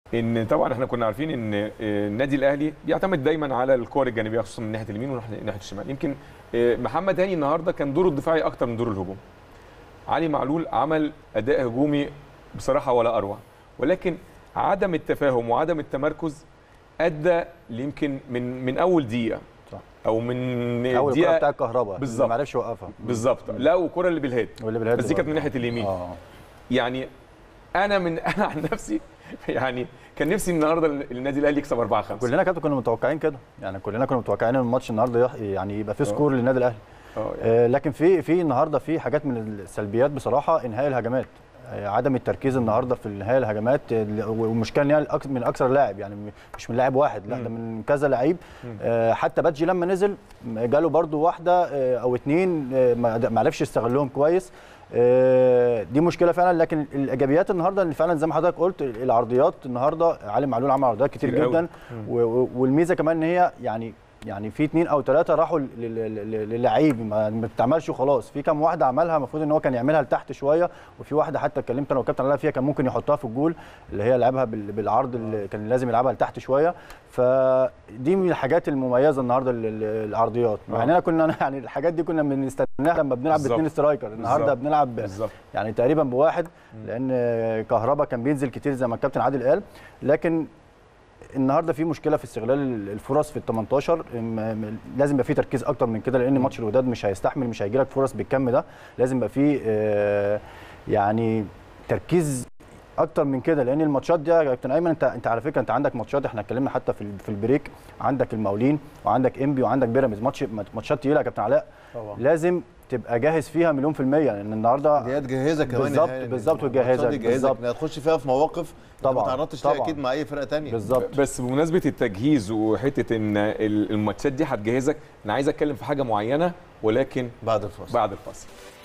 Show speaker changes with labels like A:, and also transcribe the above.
A: ان طبعا احنا كنا عارفين ان آه، النادي الاهلي بيعتمد دايما على الكور الجانبيه خصوصا من ناحيه اليمين وناحيه الشمال يمكن آه، محمد هاني النهارده كان دوره الدفاعي اكتر من دور الهجوم علي معلول عمل اداء هجومي بصراحه ولا اروع ولكن عدم التفاهم وعدم التمركز ادى يمكن من من اول دقيقه
B: صح.
A: او من
B: اول الكره
A: دقيقه
B: بتاع الكهرباء
A: بالظبط.
B: ما عرفش يوقفها
A: بالظبط لا والكره اللي بالهيد
B: واللي بالهيد
A: بس دي كانت
B: برضه.
A: من ناحيه اليمين
B: اه
A: يعني انا من انا عن نفسي يعني كان نفسي النهارده النادي الاهلي يكسب 4 5
B: كلنا كابتن كنا متوقعين كده يعني كلنا كنا متوقعين ان الماتش النهارده يح- يعني يبقى فيه
A: آه.
B: سكور للنادي الاهلي
A: اه يعني
B: آه، لكن في في النهارده في حاجات من السلبيات بصراحه انهاء الهجمات آه، عدم التركيز النهارده في انهاء الهجمات آه، والمشكله ان هي الأكس- من اكثر لاعب يعني م- مش من لاعب واحد لا
A: مم.
B: ده من كذا لعيب
A: مم.
B: آه، حتى باتجي لما نزل م- جاله برضو واحده آه، او اتنين آه، ما ما عرفش يستغلهم كويس آه، دي مشكله فعلا لكن الايجابيات النهارده اللي فعلا زي ما حضرتك قلت العرضيات النهارده علي معلول عمل عرضيات كتير
A: كتير قوي.
B: جدا
A: مم.
B: و- و- والميزه كمان ان هي يعني يعني في اثنين او ثلاثه راحوا لل- لل- لل- للعيب ما ما بتتعملش وخلاص في كام واحده عملها المفروض ان هو كان يعملها لتحت شويه وفي واحده حتى اتكلمت انا والكابتن عليها فيها كان ممكن يحطها في الجول اللي هي لعبها بال- بالعرض اللي كان لازم يلعبها لتحت شويه فدي من الحاجات المميزه النهارده ال- ال- العرضيات مع
A: آه.
B: اننا كنا يعني الحاجات دي كنا بنستناها لما بنلعب
A: بالظبط.
B: باثنين سترايكر النهارده
A: بالظبط.
B: بنلعب
A: بالظبط
B: يعني تقريبا بواحد لان كهربا كان بينزل كتير زي ما الكابتن عادل قال لكن النهارده في مشكله في استغلال الفرص في ال 18 م- م- لازم يبقى في تركيز اكتر من كده لان ماتش الوداد مش هيستحمل مش هيجي لك فرص بالكم ده لازم يبقى في آه، يعني تركيز اكتر من كده لان الماتشات دي يا كابتن ايمن انت انت على فكره انت عندك ماتشات احنا اتكلمنا حتى في ال- في البريك عندك المقاولين وعندك انبي وعندك بيراميدز ماتش ماتشات تقيله يا كابتن علاء
C: طبعا
B: لازم تبقى جاهز فيها مليون في الميه لان النهارده
C: دي تجهزك كمان يا
B: بالظبط-
C: هاني.
B: بالظبط
C: الماتشات دي
B: وتجهزك،
C: تجهزك
B: بالظبط.
C: انك تخش فيها في مواقف
B: طبعاً،
C: طبعا ما تعرضتش ليها
B: طبعاً.
C: اكيد مع اي فرقه ثانيه
B: بالظبط
A: بس بمناسبه التجهيز وحته ان ال- الماتشات دي هتجهزك انا عايز اتكلم في حاجه معينه ولكن
C: بعد الفاصل
A: بعد الفاصل